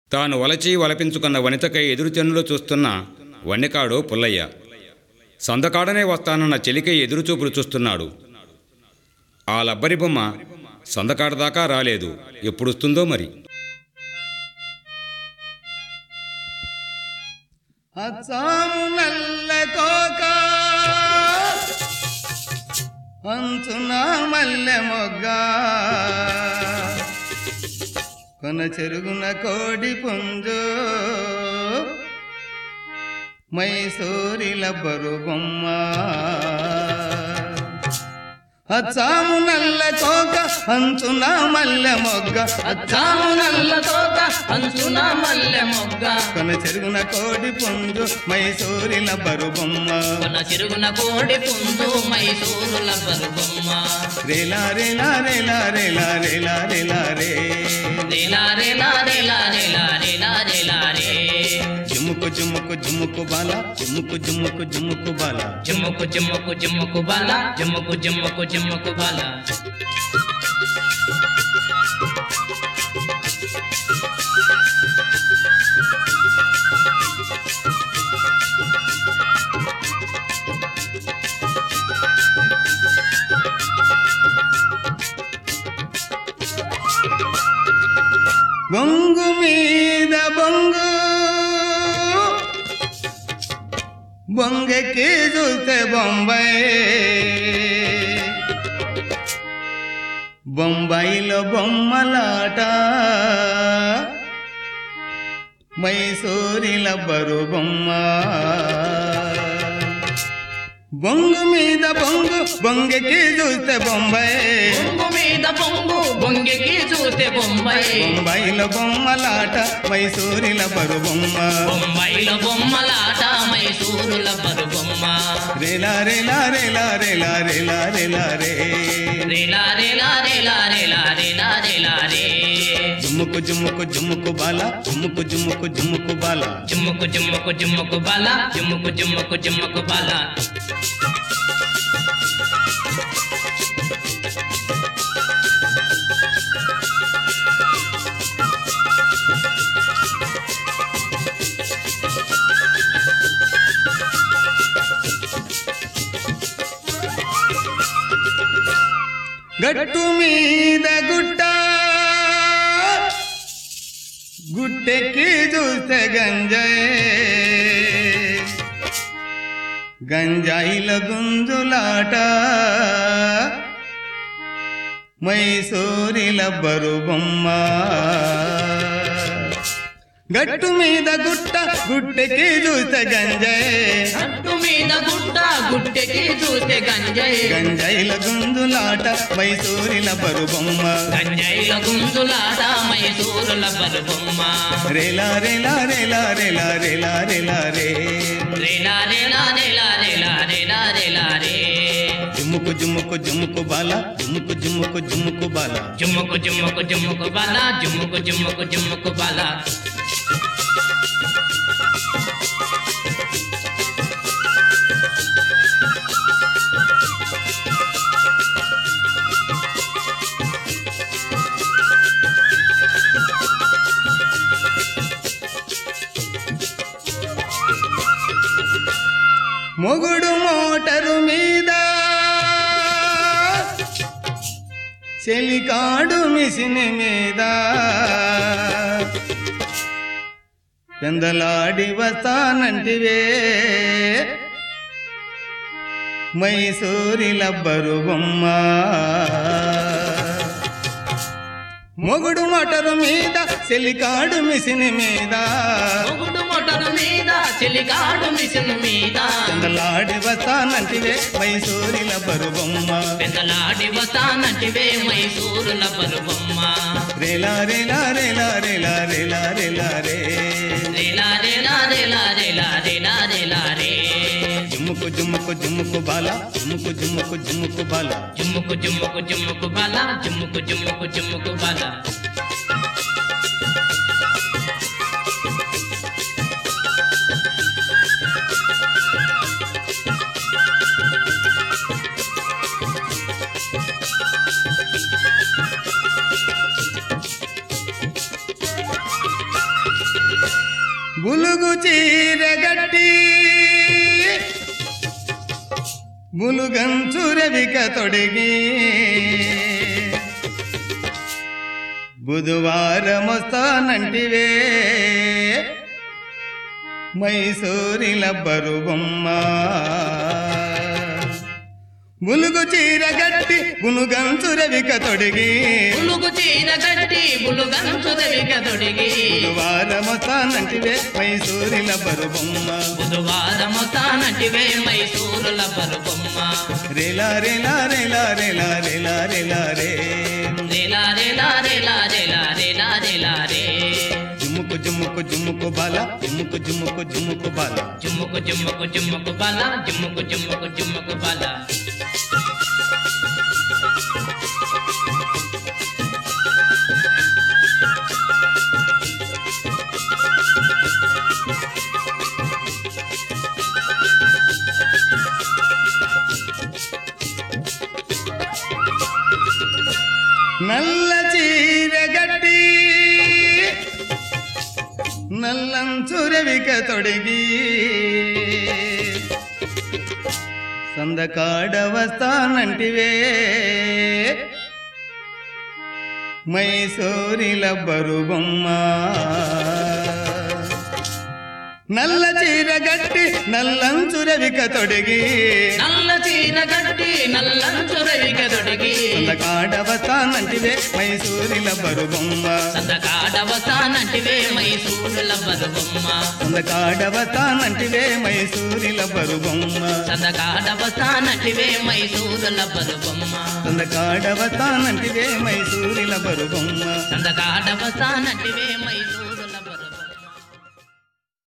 తాను వలచి వలపించుకున్న వనితకై ఎదురుచెన్నులో చూస్తున్న వన్నెకాడు పుల్లయ్య సందకాడనే వస్తానన్న చెలికై ఎదురుచూపులు చూస్తున్నాడు ఆ లబ్బరి బొమ్మ సందకాడ దాకా రాలేదు ఎప్పుడొస్తుందో మరి అచ్చాము నల్ల కోక అంచున మల్లె మొగ్గ కొన చెరుగున కోడి పుంజు మైసూరిల బరు బొమ్మ అచ్చాము నల్ల కోక అంచున మల్లె మొగ్గ అచ్చాము నల్ల తోక అంచున మల్లె మొగ్గ కొన చెరుగున కోడి పుంజు మైసూరిల బరు బొమ్మ కొన చిరుగున కోడి పుంజు మైసూరుల బరుబొమ్మ రేలా రేలా రేలా రేలా రేలా రేలా రే రేలా రేలా రేలా రేలా రేలా రేలా రే జుముకు జుముకు జుముకు బాల జుముకు జుముకు జుముకు బాల జుమ్ముకు జుమ్ముకు జుమ్ముకు బాల జుమ్ముకు జుమ్ముకు జుమ్ముకు బాల బొంగు మీద బొంగు బొంగకి చూస్తే బొంబాయి బొంబాయిలో బొమ్మలాట మైసూరిల బరు బొమ్మ బొంగు మీద బొంగు బొంగకి చూస్తే బొంబాయి బొంగు మీద బొంగు బొంగెకి చూస్తే బొంబాయి బొంబాయిలో బొమ్మలాట మైసూరిల బరు బొమ్మ బొంబాయిలో బొమ్మలాట మైసూరుల బరుబొమ్మ రేలా రేలా రేలా రేలా రేలా రేలా రే రేలా రేలా రేలా రేలా రేలా రేలా రే జుమ్ముకు జుమ్ముకు జుమ్ముకు బాల జుమ్ముకు జుమ్ముకు జుమ్ముకు బాల జుమ్ముకు జుమ్ముకు జుమ్ముకు బాల జుమ్ముకు జుమ్ముకు జుమ్ముకు బాల గట్టు మీద గుట్ట గుట్టెక్కి చూస్తే గంజాయి గంజాయిల గుంజులాట మైసూరిల బరు బొమ్మ గట్టు మీద గుట్ట గుట్టెక్కి చూస్తే గంజాయి అట్టు మీద గుట్ట గుట్టెకి చూస్తే గంజాయి గంజాయిల గుంజులాట మైసూరిల బరు బొమ్మ గంజాయిల గుంజులాట మైసూరుల బరుబొమ్మ రేలా రేలా రేలా రేలా రేలా రేలా రే రేలా రేలా రేలా రేలా రేలా రేలా రే జుమ్ముకు జుమ్ముకు జుమ్ముకు బాల జుమ్ముకు జుమ్ముకు జుమ్ముకు బాల జుమ్ముకు జుమ్ముకు జుమ్ముకు బాల జుమ్ముకు జుమ్ముకు జుమ్ముకు బాల మొగుడు మోటరు మీద చెలికాడు మిషన్ మీద పెందలాడి వస్తానంటివే మైసూరి లబ్బరు బొమ్మ మొగుడు మోటరు మీద చెలికాడు మిషన్ మీద మొగుడు మోటారు మీద చెలికాడు మిషన్ మీద పెందలాడి వస్తానంటివే మైసూరి లబ్బరు బొమ్మ పెద్దలాడి వస్తానంటివే మైసూరుల బరుబొమ్మ రేలా రేలా రేలా రేలా రేలా రేలా రే రేలా రేలా రేలా రేలా రేలా రేలా రే జుమ్ముకు జుమ్ముకు జుమ్ముకు బాల జుమ్ముకు జుమ్ముకు జుమ్ముకు బాల జుమ్ముకు జుమ్ముకు జుమ్ముకు బాల జుమ్ముకు జుమ్ముకు జుమ్ముకు బాల బులుగు చీరగట్టి బులుగంచు రవిక తొడిగి బుధవారమొస్తానంటివే మైసూరిల బరుబొమ్మ బులుగు చీరగట్టి గునుగంచు రవిక తొడిగి పులుగు చీర కట్టి బులుగంచు రవిక తొడిగి బుధవారమొస్తానంటివే మైసూరిల బరుబొమ్మ బుధవారము తానటివే మైసూరుల బరుబొమ్మ రేలా రేలా రేలా రేలా రేలా రేలా రే రేలా రేలా రేలా రేలా రేలా రేలా రే జుమ్ముకు జుమ్ముకు జుమ్ముకు బాల జుమ్ముకు జుమ్ముకు జుమ్ముకు బాల జుమ్ముకు జుమ్ముకు జుమ్ముకు బల జుమ్ముకు జుమ్ముకు జుమ్ముకు బల నల్ల చీర గట్టి నల్లంచు రవిక తొడిగి సందకాడ వస్తానంటివే మైసూరిల బరుబొమ్మ నల్ల చీర గట్టి నల్లంచు రవిక తొడిగి నల్ల చీర కట్టి నల్లంచు రవిక తొడిగి సందకాడ వస్తానంటివే మైసూరిల బరుబొమ్మ సందకాడవసానంటివే మైసూరుల బరుబొమ్మ సందకాడవతానంటివే మైసూరిల బరుబొమ్మ సందకాడవసానంటివే మైసూరుల బరుబొమ్మ సందకాడవతానంటివే మైసూరిల బరుబొమ్మ సందకాడవసానంటివే మైసూరుల